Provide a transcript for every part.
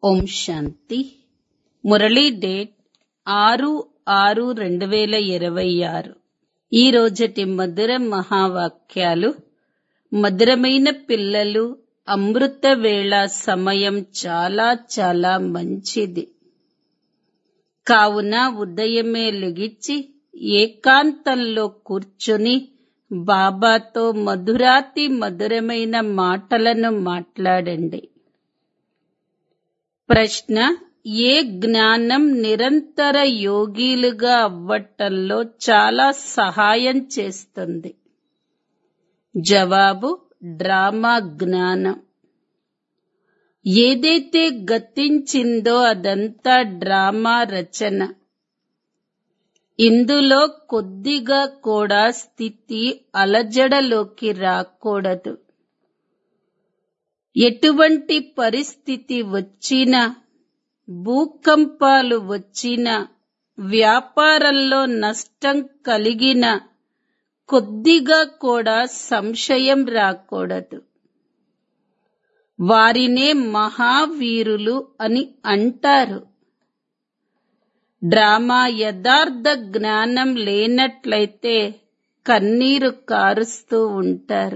ఓం శాంతి Murali date ఆరు ఆరు రెండు వేల ఇరవై ఆరు ఈ రోజటి మధుర మహావాక్యాలు మధురమైన పిల్లలు అమృత వేళ సమయం చాలా చాలా మంచిది కావున ఉదయమే లెగిచి ఏకాంతంలో కూర్చుని బాబాతో మధురాతి మధురమైన మాటలను మాట్లాడండి ప్రశ్న ఏ జ్ఞానం నిరంతర యోగీలుగా అవ్వటంలో చాలా సహాయం చేస్తుంది జవాబు డ్రామా జ్ఞానం ఏదైతే గతించిందో అదంతా డ్రామా రచన ఇందులో కొద్దిగా కూడా స్థితి అలజడలోకి రాకూడదు ఎటువంటి పరిస్థితి వచ్చినా భూకంపాలు వచ్చినా వ్యాపారంలో నష్టం కలిగిన కొద్దిగా కూడా సంశయం రాకూడదు వారినే మహావీరులు అని అంటారు డ్రామా యథార్థ జ్ఞానం లేనట్లయితే కన్నీరు కారుస్తూ ఉంటారు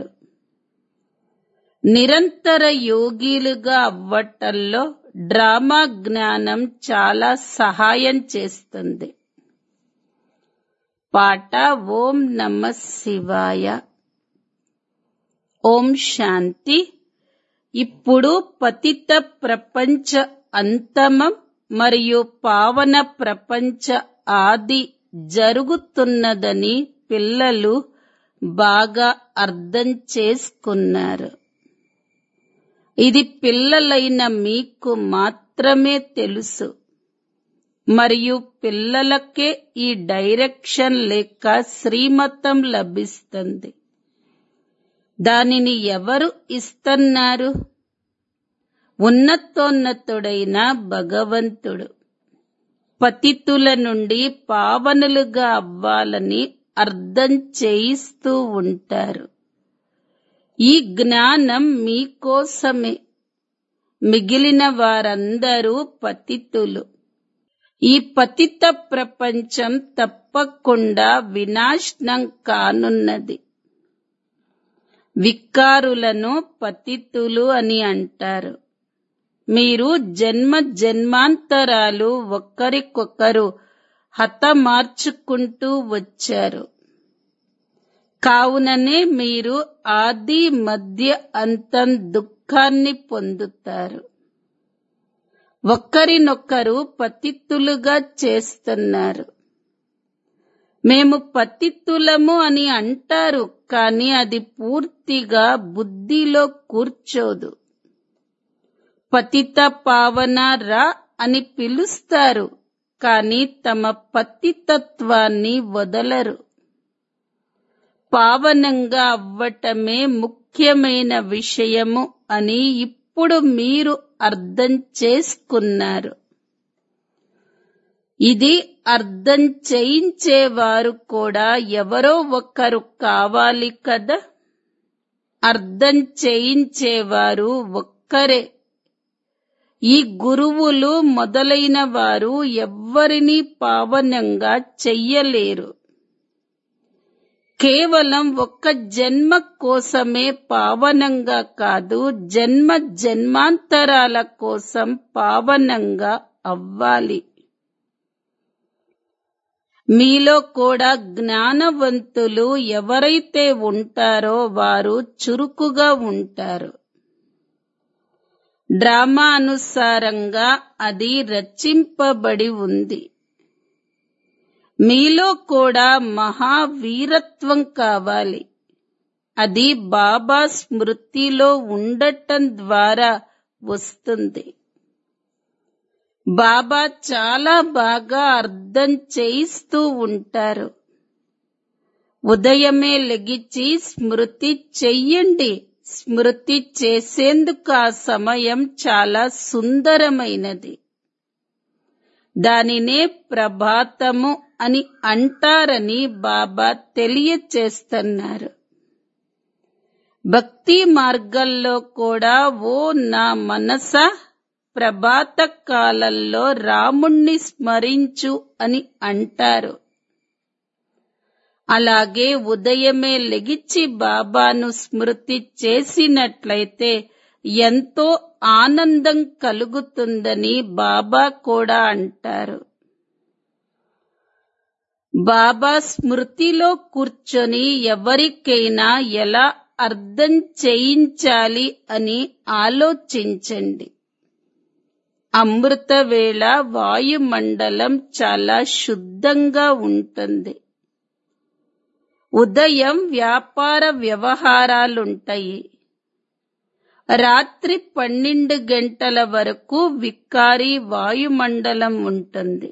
నిరంతర యోగీలుగా అవ్వటంలో డ్రామా జ్ఞానం చాలా సహాయం చేస్తుంది పాట ఓం నమ శివాయ ఓం శాంతి ఇప్పుడు పతిత ప్రపంచ అంతమం మరియు పావన ప్రపంచ ఆది జరుగుతున్నదని పిల్లలు బాగా అర్థం చేసుకున్నారు ఇది పిల్లలైన మీకు మాత్రమే తెలుసు మరియు పిల్లలకే ఈ డైరెక్షన్ లేక శ్రీమతం లభిస్తుంది దానిని ఎవరు ఇస్తున్నారు ఉన్నతోన్నతుడైన భగవంతుడు పతితుల నుండి పావనులుగా అవ్వాలని అర్థం చేయిస్తూ ఉంటారు ఈ జ్ఞానం మీకోసమే మిగిలిన వారందరూ పతితులు ఈ పతిత ప్రపంచం తప్పకుండా వినాశనం కానున్నది వికారులను పతితులు అని అంటారు మీరు జన్మ జన్మాంతరాలు ఒకరికొకరు హతమార్చుకుంటూ వచ్చారు కావుననే మీరు ఆది మధ్య అంతం దుఃఖాన్ని పొందుతారు ఒకరినొకరు పతిత్తులుగా చేస్తున్నారు మేము పతిత్తులము అని అంటారు కానీ అది పూర్తిగా బుద్ధిలో కూర్చోదు పతిత పావన రా అని పిలుస్తారు కానీ తమ పతితత్వాన్ని వదలరు పావనంగా అవ్వటమే ముఖ్యమైన విషయము అని ఇప్పుడు మీరు అర్థం చేసుకున్నారు ఇది అర్థం చేయించేవారు కూడా ఎవరో ఒకరు కావాలి కదా అర్థం చేయించేవారు ఒక్కరే ఈ గురువులు మొదలైన వారు ఎవ్వరినీ పావనంగా చెయ్యలేరు కేవలం ఒక్క జన్మ కోసమే పావనంగా కాదు జన్మ జన్మాంతరాల కోసం పావనంగా అవ్వాలి మీలో కూడా జ్ఞానవంతులు ఎవరైతే ఉంటారో వారు చురుకుగా ఉంటారు డ్రామా అనుసారంగా అది రచింపబడి ఉంది మీలో కూడా మహావీరత్వం కావాలి అది బాబా స్మృతిలో ఉండటం ద్వారా వస్తుంది బాబా చాలా బాగా అర్థం చేయిస్తూ ఉంటారు ఉదయమే లెగిచి స్మృతి చెయ్యండి స్మృతి చేసేందుకు ఆ సమయం చాలా సుందరమైనది దానినే ప్రభాతము అని అంటారని బాబా తెలియచేస్తున్నారు భక్తి మార్గంలో కూడా ఓ నా మనస ప్రభాత కాలంలో రాముణ్ణి స్మరించు అని అంటారు అలాగే ఉదయమే లెగిచి బాబాను స్మృతి చేసినట్లయితే ఎంతో ఆనందం కలుగుతుందని బాబా కూడా అంటారు బాబా స్మృతిలో కూర్చొని ఎవరికైనా ఎలా అర్థం చేయించాలి అని ఆలోచించండి అమృత వేళ వాయుమండలం చాలా శుద్ధంగా ఉంటుంది ఉదయం వ్యాపార వ్యవహారాలుంటాయి రాత్రి పన్నెండు గంటల వరకు వికారి వాయుమండలం ఉంటుంది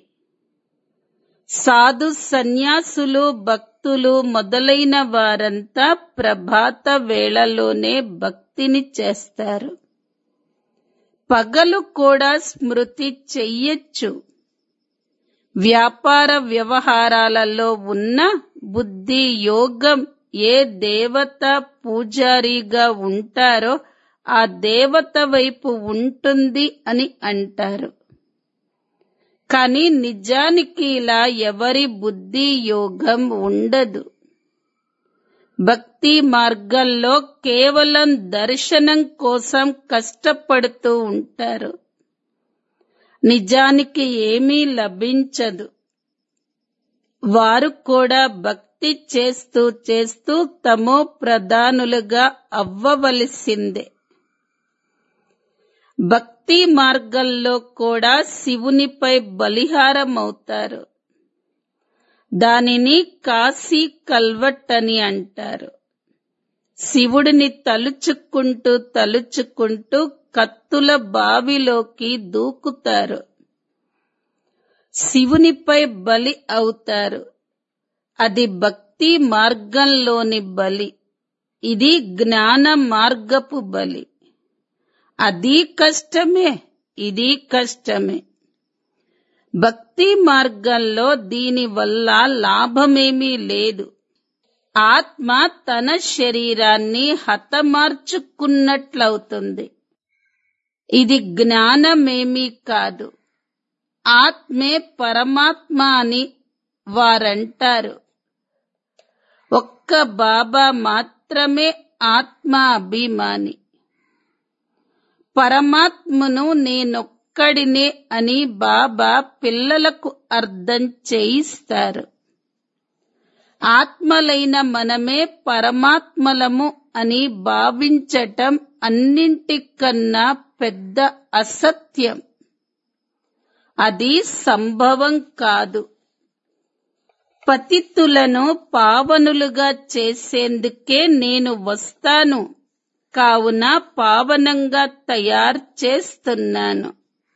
సాధు సన్యాసులు భక్తులు మొదలైన వారంతా ప్రభాత వేళలోనే భక్తిని చేస్తారు పగలు కూడా స్మృతి చెయ్యొచ్చు వ్యాపార వ్యవహారాలలో ఉన్న బుద్ధి యోగం ఏ దేవత పూజారిగా ఉంటారో ఆ దేవత వైపు ఉంటుంది అని అంటారు కానీ నిజానికి ఇలా ఎవరి బుద్ధి యోగం ఉండదు భక్తి మార్గంలో కేవలం దర్శనం కోసం కష్టపడుతూ ఉంటారు నిజానికి ఏమీ లభించదు వారు కూడా భక్తి చేస్తూ చేస్తూ తమో ప్రధానులుగా అవ్వవలసిందే భక్తి మార్గంలో కూడా శివునిపై బలిహారమవుతారు దానిని కాశీ కల్వట్ అని అంటారు శివుడిని తలుచుకుంటూ తలుచుకుంటూ కత్తుల బావిలోకి దూకుతారు శివునిపై బలి అవుతారు అది భక్తి మార్గంలోని బలి ఇది జ్ఞాన మార్గపు బలి అది కష్టమే ఇది కష్టమే భక్తి మార్గంలో దీని వల్ల లాభమేమీ లేదు ఆత్మ తన శరీరాన్ని హతమార్చుకున్నట్లవుతుంది ఇది జ్ఞానమేమీ కాదు ఆత్మే పరమాత్మ అని వారంటారు ఒక్క బాబా మాత్రమే ఆత్మ అభిమాని పరమాత్మను నేనొక్కడినే అని బాబా పిల్లలకు అర్థం చేయిస్తారు ఆత్మలైన మనమే పరమాత్మలము అని భావించటం అన్నింటికన్నా పెద్ద అసత్యం అది సంభవం కాదు పతితులను పావనులుగా చేసేందుకే నేను వస్తాను కావున పావనంగా తయారు చేస్తున్నాను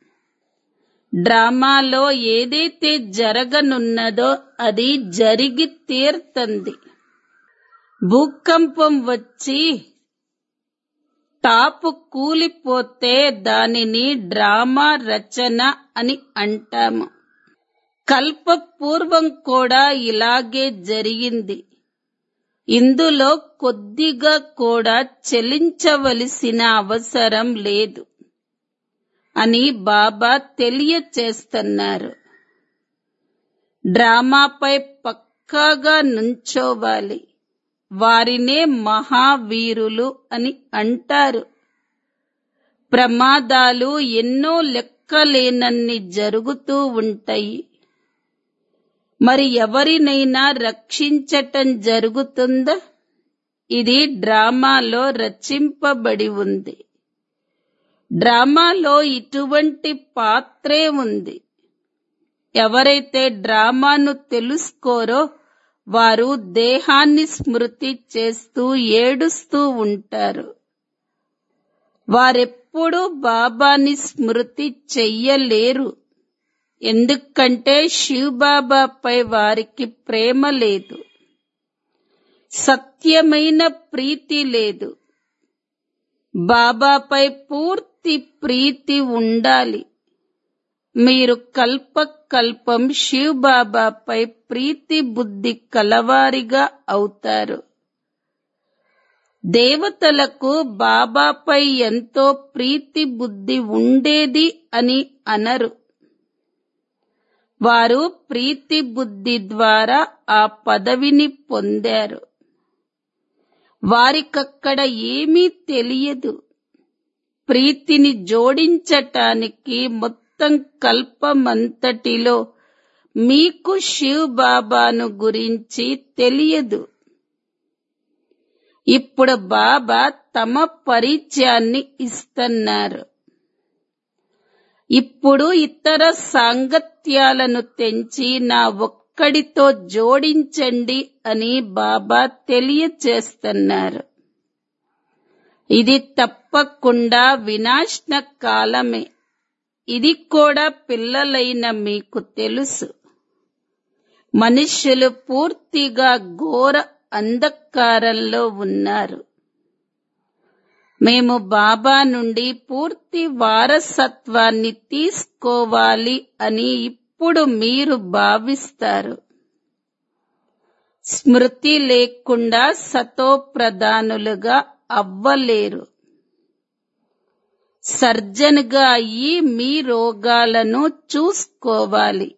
డ్రామాలో ఏదైతే జరగనున్నదో అది జరిగి తీరుతుంది భూకంపం వచ్చి టాపు కూలిపోతే దానిని డ్రామా రచన అని అంటాము కల్పపూర్వం కూడా ఇలాగే జరిగింది ఇందులో కొద్దిగా కూడా చెలించవలసిన అవసరం లేదు అని బాబా తెలియచేస్తున్నారు డ్రామాపై పక్కాగా నుంచోవాలి వారినే మహావీరులు అని అంటారు ప్రమాదాలు ఎన్నో లెక్కలేనన్ని జరుగుతూ ఉంటాయి మరి ఎవరినైనా రక్షించటం జరుగుతుందా ఇది డ్రామాలో రచింపబడి ఉంది డ్రామాలో ఇటువంటి పాత్రే ఉంది ఎవరైతే డ్రామాను తెలుసుకోరో వారు దేహాన్ని స్మృతి చేస్తూ ఏడుస్తూ ఉంటారు వారెప్పుడూ బాబాని స్మృతి చెయ్యలేరు ఎందుకంటే శివబాబాపై వారికి ప్రేమ లేదు సత్యమైన ప్రీతి లేదు బాబాపై పూర్తి ప్రీతి ఉండాలి మీరు కల్ప కల్పం శివ్ బాబాపై ప్రీతి బుద్ధి కలవారిగా అవుతారు దేవతలకు బాబాపై ఎంతో ప్రీతి బుద్ధి ఉండేది అని అనరు వారు ప్రీతి బుద్ధి ద్వారా ఆ పదవిని పొందారు వారికక్కడ ఏమీ తెలియదు ప్రీతిని జోడించటానికి మొత్తం కల్పమంతటిలో మీకు శివ్ బాబాను గురించి తెలియదు ఇప్పుడు బాబా తమ పరిచయాన్ని ఇస్తున్నారు ఇప్పుడు ఇతర సాంగత్యాలను తెంచి నా ఒక్కడితో జోడించండి అని బాబా తెలియచేస్తున్నారు ఇది తప్పకుండా వినాశన కాలమే ఇది కూడా పిల్లలైన మీకు తెలుసు మనుష్యులు పూర్తిగా ఘోర అంధకారంలో ఉన్నారు మేము బాబా నుండి పూర్తి వారసత్వాన్ని తీసుకోవాలి అని ఇప్పుడు మీరు భావిస్తారు స్మృతి లేకుండా సతో ప్రధానులుగా అవ్వలేరు సర్జన్గా అయ్యి మీ రోగాలను చూసుకోవాలి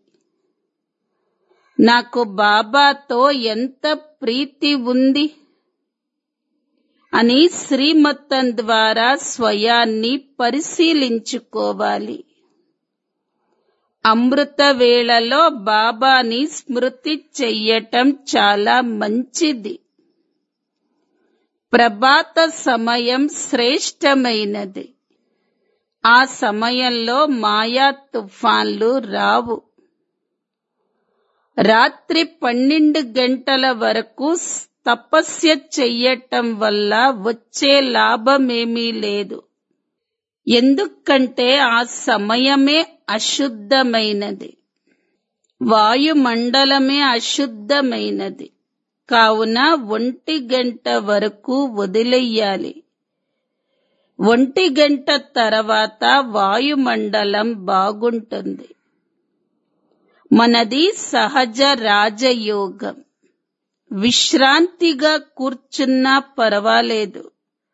నాకు బాబాతో ఎంత ప్రీతి ఉంది అని శ్రీమతం ద్వారా స్వయాన్ని పరిశీలించుకోవాలి అమృత వేళలో బాబాని స్మృతి చెయ్యటం చాలా మంచిది ప్రభాత సమయం శ్రేష్టమైనది ఆ సమయంలో మాయా తుఫాన్లు రావు రాత్రి పన్నెండు గంటల వరకు తపస్య చెయ్యటం వల్ల వచ్చే లాభమేమీ లేదు ఎందుకంటే ఆ సమయమే అశుద్ధమైనది వాయుమండలమే అశుద్ధమైనది కావున ఒంటి గంట వరకు వదిలేయాలి ఒంటి గంట తర్వాత వాయుమండలం బాగుంటుంది మనది సహజ రాజయోగం విశ్రాంతిగా కూర్చున్నా పర్వాలేదు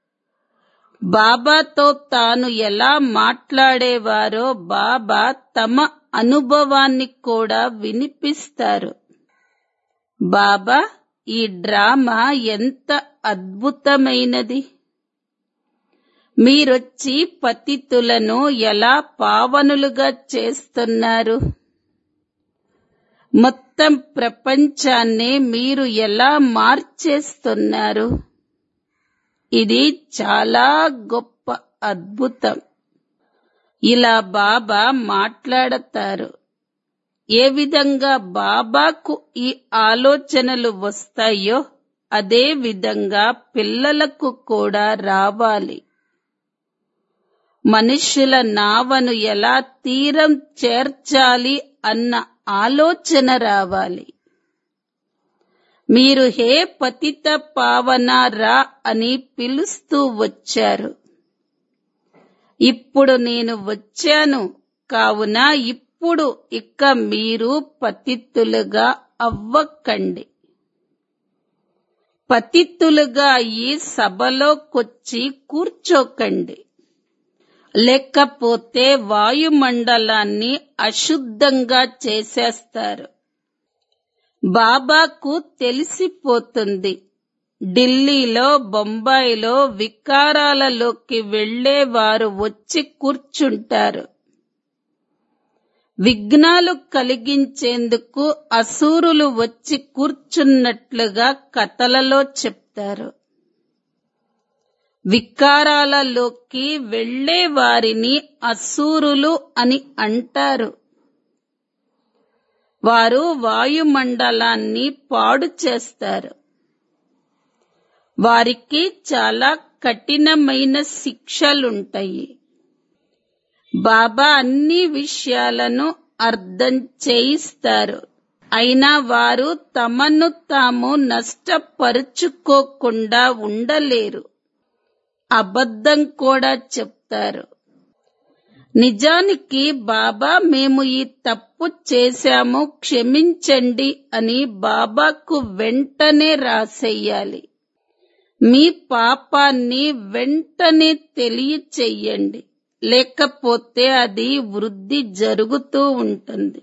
బాబాతో తాను ఎలా మాట్లాడేవారో బాబా తమ అనుభవాన్ని కూడా వినిపిస్తారు బాబా ఈ డ్రామా ఎంత అద్భుతమైనది మీరొచ్చి పతితులను ఎలా పావనులుగా చేస్తున్నారు మొత్తం ప్రపంచాన్నే మీరు ఎలా మార్చేస్తున్నారు ఇది చాలా గొప్ప అద్భుతం ఇలా బాబా మాట్లాడతారు ఏ విధంగా బాబాకు ఈ ఆలోచనలు వస్తాయో అదే విధంగా పిల్లలకు కూడా రావాలి మనుష్యుల నావను ఎలా తీరం చేర్చాలి అన్న ఆలోచన రావాలి మీరు హే పతిత పావన రా అని పిలుస్తూ వచ్చారు ఇప్పుడు నేను వచ్చాను కావున ఇప్పుడు ఇక మీరు పతిత్తులుగా అవ్వకండి పతిత్తులుగా అయ్యి సభలోకొచ్చి కూర్చోకండి లేకపోతే వాయుమండలాన్ని అశుద్ధంగా చేసేస్తారు బాబాకు తెలిసిపోతుంది ఢిల్లీలో బొంబాయిలో వికారాలలోకి వెళ్లే వారు వచ్చి కూర్చుంటారు విఘ్నాలు కలిగించేందుకు అసూరులు వచ్చి కూర్చున్నట్లుగా కథలలో చెప్తారు వికారాలలోకి వెళ్లే వారిని అసూరులు అని అంటారు వారు వాయుమండలాన్ని పాడు చేస్తారు వారికి చాలా కఠినమైన శిక్షలుంటాయి బాబా అన్ని విషయాలను అర్థం చేయిస్తారు అయినా వారు తమను తాము నష్టపరుచుకోకుండా ఉండలేరు అబద్ధం కూడా చెప్తారు నిజానికి బాబా మేము ఈ తప్పు చేశాము క్షమించండి అని బాబాకు వెంటనే రాసేయాలి మీ పాపాన్ని వెంటనే తెలియచెయ్యండి లేకపోతే అది వృద్ధి జరుగుతూ ఉంటుంది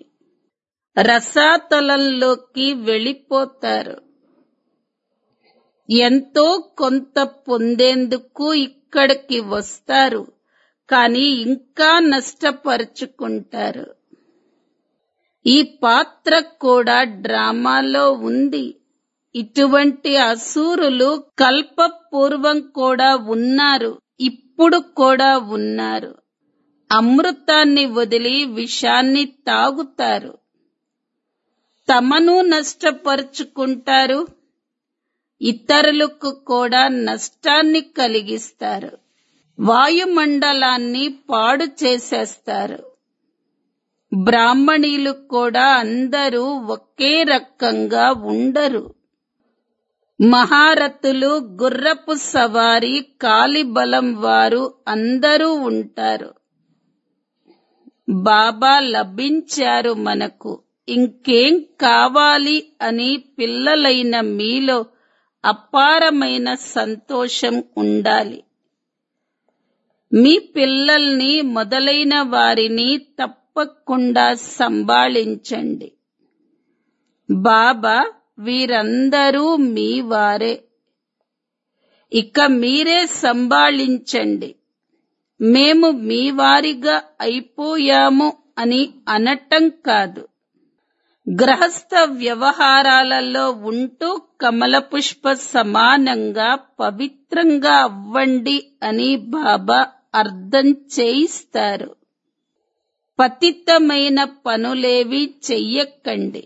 రసాతలంలోకి వెళ్ళిపోతారు ఎంతో కొంత పొందేందుకు ఇక్కడికి వస్తారు కానీ ఇంకా నష్టపరుచుకుంటారు ఈ పాత్ర కూడా డ్రామాలో ఉంది ఇటువంటి అసూరులు కల్పపూర్వం కూడా ఉన్నారు ఇప్పుడు కూడా ఉన్నారు అమృతాన్ని వదిలి విషాన్ని తాగుతారు తమను నష్టపరుచుకుంటారు ఇతరులకు కూడా నష్టాన్ని కలిగిస్తారు వాయుమండలాన్ని పాడు చేసేస్తారు బ్రాహ్మణీలు కూడా అందరూ ఒకే రకంగా ఉండరు మహారథులు గుర్రపు సవారి కాలిబలం వారు అందరూ ఉంటారు బాబా లభించారు మనకు ఇంకేం కావాలి అని పిల్లలైన మీలో అపారమైన సంతోషం ఉండాలి మీ పిల్లల్ని మొదలైన వారిని తప్పకుండా సంభాళించండి బాబా వీరందరూ మీ వారే ఇక మీరే సంభాళించండి మేము మీ వారిగా అయిపోయాము అని అనటం కాదు గ్రహస్థ వ్యవహారాలలో ఉంటూ కమల పుష్ప సమానంగా పవిత్రంగా అవ్వండి అని బాబా అర్థం చేయిస్తారు పతితమైన పనులేవి చెయ్యకండి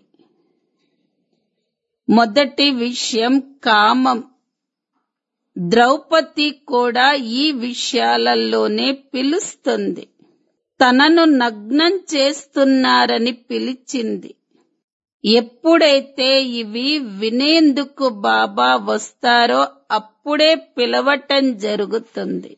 మొదటి విషయం కామం ద్రౌపది కూడా ఈ విషయాలలోనే పిలుస్తుంది తనను నగ్నం చేస్తున్నారని పిలిచింది ఎప్పుడైతే ఇవి వినేందుకు బాబా వస్తారో అప్పుడే పిలవటం జరుగుతుంది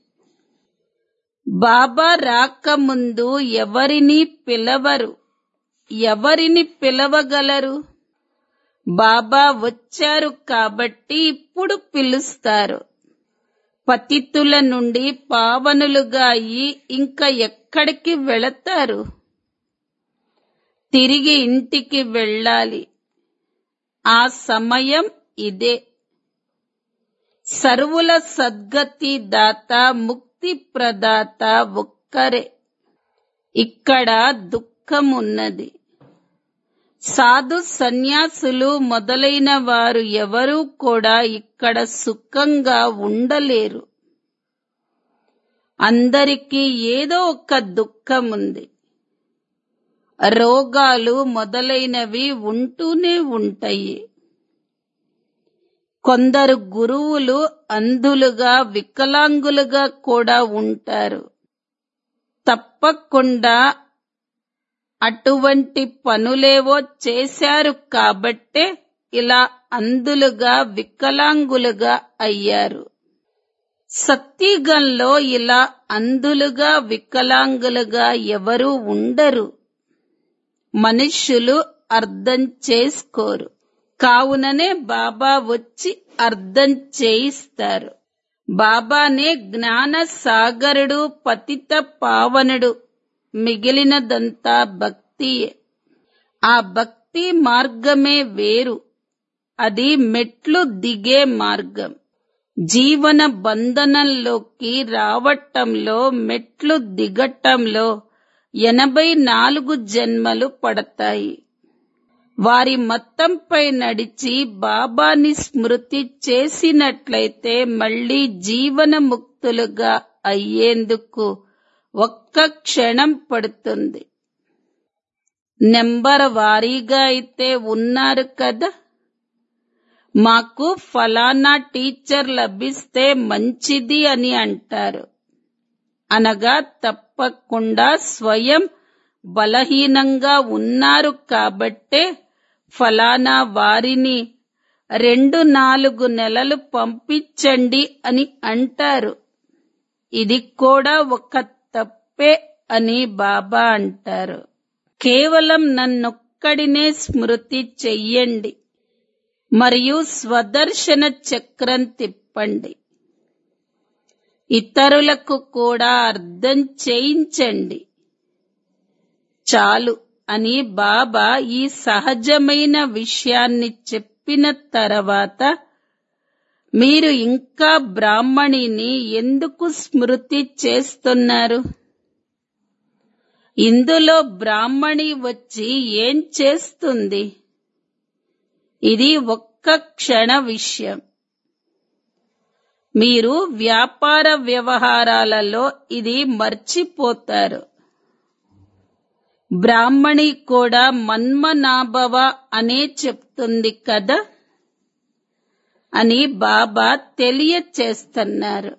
బాబా రాకముందు ఎవరిని పిలవరు ఎవరిని పిలవగలరు బాబా వచ్చారు కాబట్టి ఇప్పుడు పిలుస్తారు పతితుల నుండి పావనులుగా అయి ఇంకా ఎక్కడికి వెళతారు తిరిగి ఇంటికి వెళ్ళాలి ఆ సమయం ఇదే సర్వుల సద్గతి దాత ముక్తి ప్రదాత ఒక్కరే ఇక్కడ దుఃఖం ఉన్నది సాధు సన్యాసులు మొదలైన వారు ఎవరూ కూడా ఇక్కడ సుఖంగా ఉండలేరు అందరికీ ఏదో ఒక దుఃఖం ఉంది రోగాలు మొదలైనవి ఉంటూనే ఉంటాయి కొందరు గురువులు అంధులుగా వికలాంగులుగా కూడా ఉంటారు తప్పకుండా అటువంటి పనులేవో చేశారు కాబట్టే ఇలా అందులుగా వికలాంగులుగా అయ్యారు సత్యగంలో ఇలా అందులుగా వికలాంగులుగా ఎవరూ ఉండరు మనుష్యులు అర్థం చేసుకోరు కావుననే బాబా వచ్చి అర్థం చేయిస్తారు బాబానే జ్ఞాన సాగరుడు పతిత పావనుడు మిగిలినదంతా భక్తియే ఆ భక్తి మార్గమే వేరు అది మెట్లు దిగే మార్గం జీవన బంధనంలోకి రావటంలో మెట్లు దిగటంలో ఎనభై నాలుగు జన్మలు పడతాయి వారి మత్తంపై నడిచి బాబాని స్మృతి చేసినట్లయితే మళ్ళీ జీవన ముక్తులుగా అయ్యేందుకు ఒక్క క్షణం పడుతుంది నెంబర్ వారీగా అయితే ఉన్నారు కదా మాకు ఫలానా టీచర్ లభిస్తే మంచిది అని అంటారు అనగా తప్పకుండా స్వయం బలహీనంగా ఉన్నారు కాబట్టే ఫలానా వారిని రెండు నాలుగు నెలలు పంపించండి అని అంటారు ఇది కూడా ఒక తప్పే అని బాబా అంటారు కేవలం నన్నొక్కడినే స్మృతి చెయ్యండి మరియు స్వదర్శన చక్రం తిప్పండి చెప్పండి ఇతరులకు కూడా అర్థం చేయించండి చాలు అని బాబా ఈ సహజమైన విషయాన్ని చెప్పిన తర్వాత మీరు ఇంకా బ్రాహ్మణిని ఎందుకు స్మృతి చేస్తున్నారు ఇందులో బ్రాహ్మణి వచ్చి ఏం చేస్తుంది ఇది ఒక్క క్షణ విషయం మీరు వ్యాపార వ్యవహారాలలో ఇది మర్చిపోతారు బ్రాహ్మణి కూడా మన్మనాభవ అనే చెప్తుంది కదా అని బాబా తెలియచేస్తున్నారు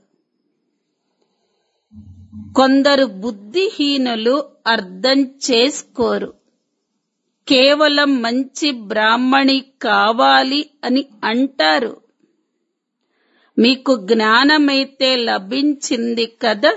కొందరు బుద్ధిహీనులు అర్థం చేసుకోరు కేవలం మంచి బ్రాహ్మణి కావాలి అని అంటారు మీకు జ్ఞానమైతే లభించింది కదా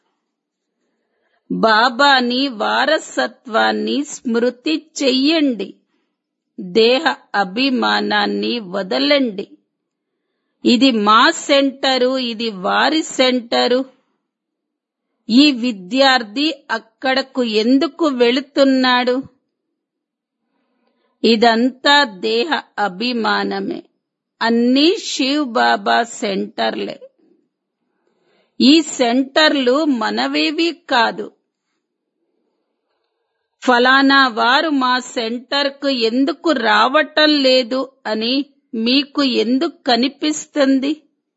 బాబాని వారసత్వాన్ని స్మృతి చెయ్యండి దేహ అభిమానాన్ని వదలండి ఇది మా సెంటరు ఇది వారి సెంటరు ఈ విద్యార్థి అక్కడకు ఎందుకు వెళుతున్నాడు ఇదంతా దేహ అభిమానమే అన్నీ శివ్ బాబా సెంటర్లే ఈ సెంటర్లు మనవేవి కాదు ఫలానా వారు మా సెంటర్కు ఎందుకు రావటం లేదు అని మీకు ఎందుకు కనిపిస్తుంది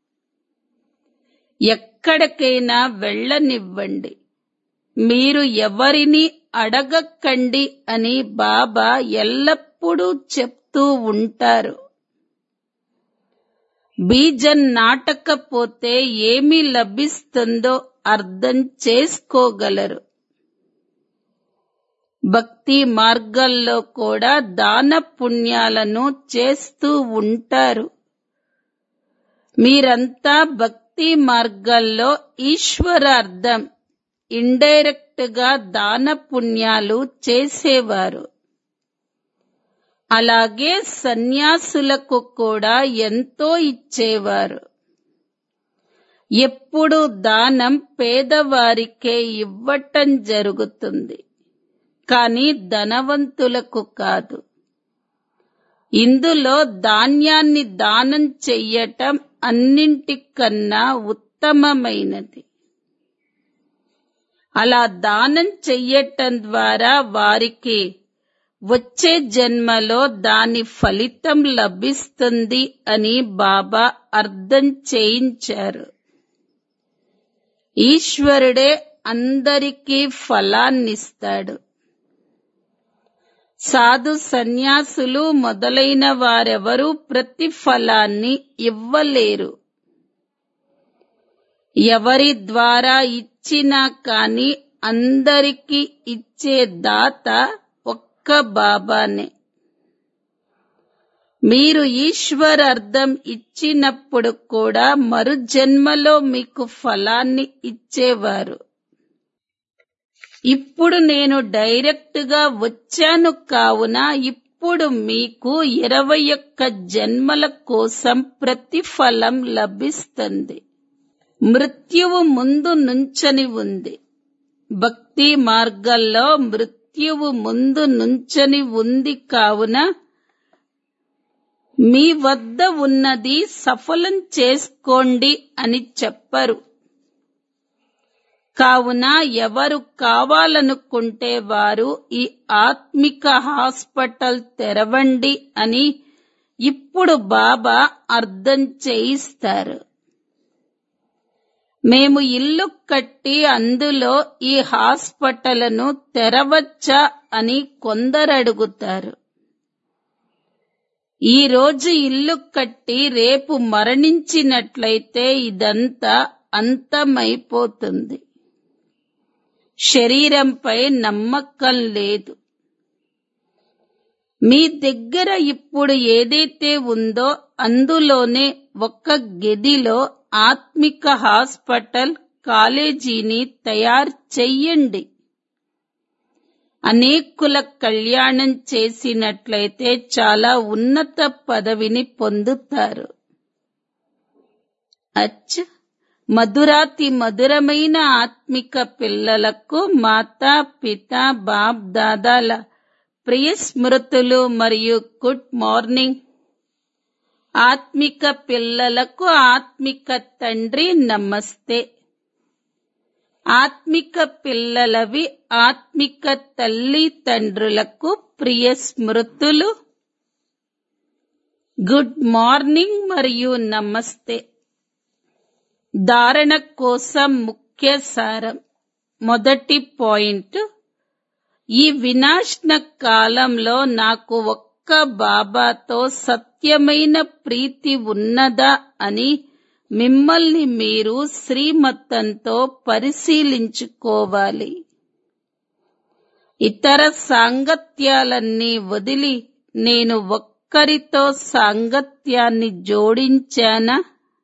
ఎక్కడికైనా వెళ్ళనివ్వండి మీరు ఎవరిని అడగకండి అని బాబా ఎల్లప్పుడూ చెప్తూ ఉంటారు బీజం నాటకపోతే ఏమి లభిస్తుందో అర్థం చేసుకోగలరు భక్తి మార్గాల్లో కూడా దాన పుణ్యాలను చేస్తూ ఉంటారు మీరంతా భక్తి మార్గాల్లో ఈశ్వరార్థం ఇండైరెక్ట్ గా దాన పుణ్యాలు చేసేవారు అలాగే సన్యాసులకు కూడా ఎంతో ఇచ్చేవారు ఎప్పుడు దానం పేదవారికే ఇవ్వటం జరుగుతుంది కానీ ధనవంతులకు కాదు ఇందులో ధాన్యాన్ని దానం చెయ్యటం అన్నింటికన్నా ఉత్తమమైనది అలా దానం చెయ్యటం ద్వారా వారికి వచ్చే జన్మలో దాని ఫలితం లభిస్తుంది అని బాబా అర్థం చేయించారు ఈశ్వరుడే అందరికీ ఫలాన్నిస్తాడు సాధు సన్యాసులు మొదలైన వారెవరూ ప్రతిఫలాన్ని ఇవ్వలేరు ఎవరి ద్వారా ఇచ్చినా కాని అందరికీ ఇచ్చే దాత ఒక్క బాబానే మీరు ఈశ్వరార్థం ఇచ్చినప్పుడు కూడా మరు జన్మలో మీకు ఫలాన్ని ఇచ్చేవారు ఇప్పుడు నేను డైరెక్ట్ గా వచ్చాను కావున ఇప్పుడు మీకు ఇరవై ఒక్క జన్మల కోసం ప్రతిఫలం లభిస్తుంది మృత్యువు ముందు నుంచని ఉంది భక్తి మార్గంలో మృత్యువు ముందు నుంచని ఉంది కావున మీ వద్ద ఉన్నది సఫలం చేసుకోండి అని చెప్పరు కావున ఎవరు కావాలనుకుంటే వారు ఈ ఆత్మిక హాస్పిటల్ తెరవండి అని ఇప్పుడు బాబా అర్థం చేయిస్తారు మేము ఇల్లు కట్టి అందులో ఈ హాస్పిటల్ను తెరవచ్చా అని కొందరు అడుగుతారు ఈ రోజు ఇల్లు కట్టి రేపు మరణించినట్లయితే ఇదంతా అంతమైపోతుంది శరీరంపై నమ్మకం లేదు మీ దగ్గర ఇప్పుడు ఏదైతే ఉందో అందులోనే ఒక గదిలో ఆత్మిక హాస్పిటల్ కాలేజీని తయారు చెయ్యండి అనేకుల కళ్యాణం చేసినట్లయితే చాలా ఉన్నత పదవిని పొందుతారు అచ్ మధురాతి మధురమైన ఆత్మిక పిల్లలకు మాతా పిత బాప్ దాదాల ప్రియ స్మృతులు మరియు గుడ్ మార్నింగ్ ఆత్మిక పిల్లలకు ఆత్మిక తండ్రి నమస్తే ఆత్మిక పిల్లలవి ఆత్మిక తల్లి తండ్రులకు ప్రియ స్మృతులు గుడ్ మార్నింగ్ మరియు నమస్తే ధారణ కోసం ముఖ్య సారం మొదటి పాయింట్ ఈ వినాశన కాలంలో నాకు ఒక్క బాబాతో సత్యమైన ప్రీతి ఉన్నదా అని మిమ్మల్ని మీరు శ్రీమతంతో పరిశీలించుకోవాలి ఇతర సాంగత్యాలన్నీ వదిలి నేను ఒక్కరితో సాంగత్యాన్ని జోడించానా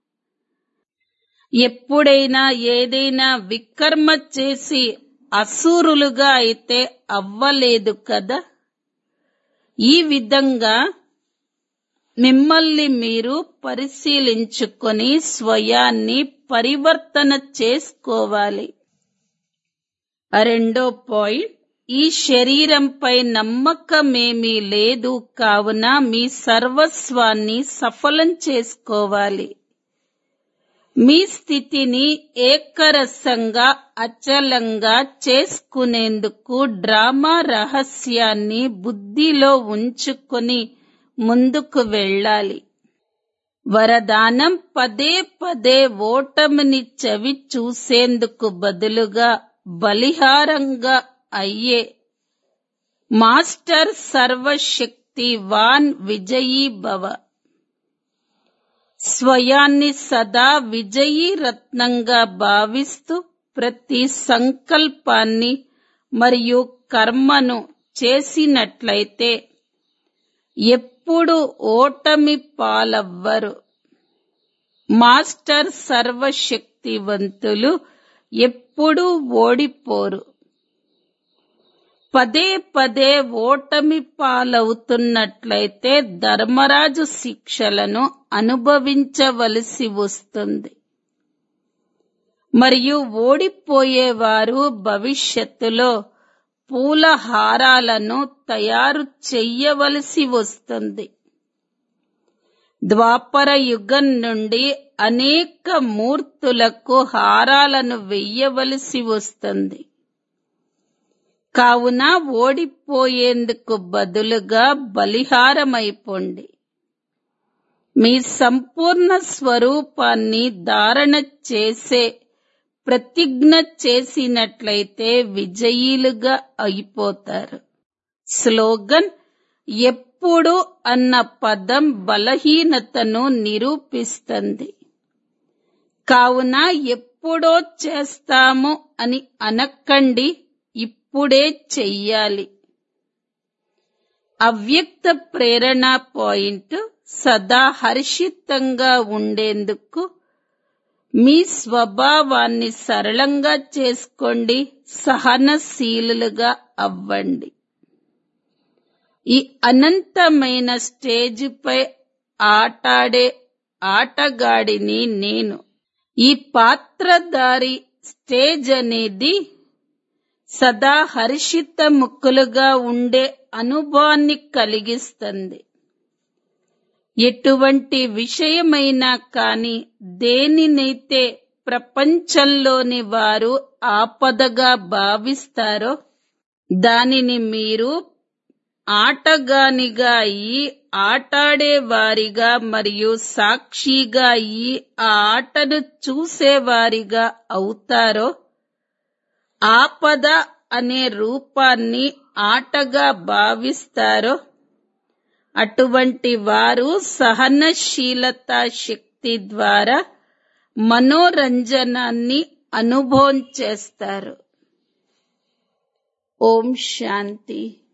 ఎప్పుడైనా ఏదైనా వికర్మ చేసి అసూరులుగా అయితే అవ్వలేదు కదా ఈ విధంగా మిమ్మల్ని మీరు పరిశీలించుకొని స్వయాన్ని పరివర్తన చేసుకోవాలి రెండో పాయింట్ ఈ శరీరంపై నమ్మకమేమీ లేదు కావున మీ సర్వస్వాన్ని సఫలం చేసుకోవాలి మీ స్థితిని ఏకరసంగా అచలంగా చేసుకునేందుకు డ్రామా రహస్యాన్ని బుద్ధిలో ఉంచుకొని ముందుకు వెళ్ళాలి వరదానం పదే పదే ఓటమిని చవి చూసేందుకు బదులుగా బలిహారంగా అయ్యే మాస్టర్ సర్వశక్తివాన్ విజయీ భవ స్వయాన్ని సదా విజయీ రత్నంగా భావిస్తూ ప్రతి సంకల్పాన్ని మరియు కర్మను చేసినట్లయితే ఎప్పుడు ఓటమి పాలవ్వరు మాస్టర్ సర్వశక్తివంతులు ఎప్పుడూ ఓడిపోరు పదే పదే ఓటమి పాలవుతున్నట్లయితే ధర్మరాజు శిక్షలను అనుభవించవలసి వస్తుంది మరియు ఓడిపోయేవారు భవిష్యత్తులో పూల హారాలను తయారు చెయ్యవలసి వస్తుంది ద్వాపర యుగం నుండి అనేక మూర్తులకు హారాలను వెయ్యవలసి వస్తుంది కావున ఓడిపోయేందుకు బదులుగా బలిహారమైపోండి మీ సంపూర్ణ స్వరూపాన్ని ధారణ చేసే ప్రతిజ్ఞ చేసినట్లయితే విజయీలుగా అయిపోతారు స్లోగన్ ఎప్పుడు అన్న పదం బలహీనతను నిరూపిస్తుంది కావున ఎప్పుడో చేస్తాము అని అనకండి ఇప్పుడే చెయ్యాలి అవ్యక్త ప్రేరణ పాయింట్ సదా హర్షితంగా ఉండేందుకు మీ స్వభావాన్ని సరళంగా చేసుకోండి సహనశీలుగా అవ్వండి ఈ అనంతమైన స్టేజిపై ఆటాడే ఆటగాడిని నేను ఈ పాత్రధారి స్టేజ్ అనేది సదా హర్షిత ముక్కులుగా ఉండే అనుభవాన్ని కలిగిస్తుంది ఎటువంటి విషయమైనా కాని దేనినైతే ప్రపంచంలోని వారు ఆపదగా భావిస్తారో దానిని మీరు ఆటగానిగా అయి ఆటాడేవారిగా మరియు సాక్షిగా అయి ఆ ఆటను చూసేవారిగా అవుతారో ఆపద అనే రూపాన్ని ఆటగా భావిస్తారో అటువంటి వారు సహనశీలత శక్తి ద్వారా మనోరంజనాన్ని అనుభవం చేస్తారు ఓం శాంతి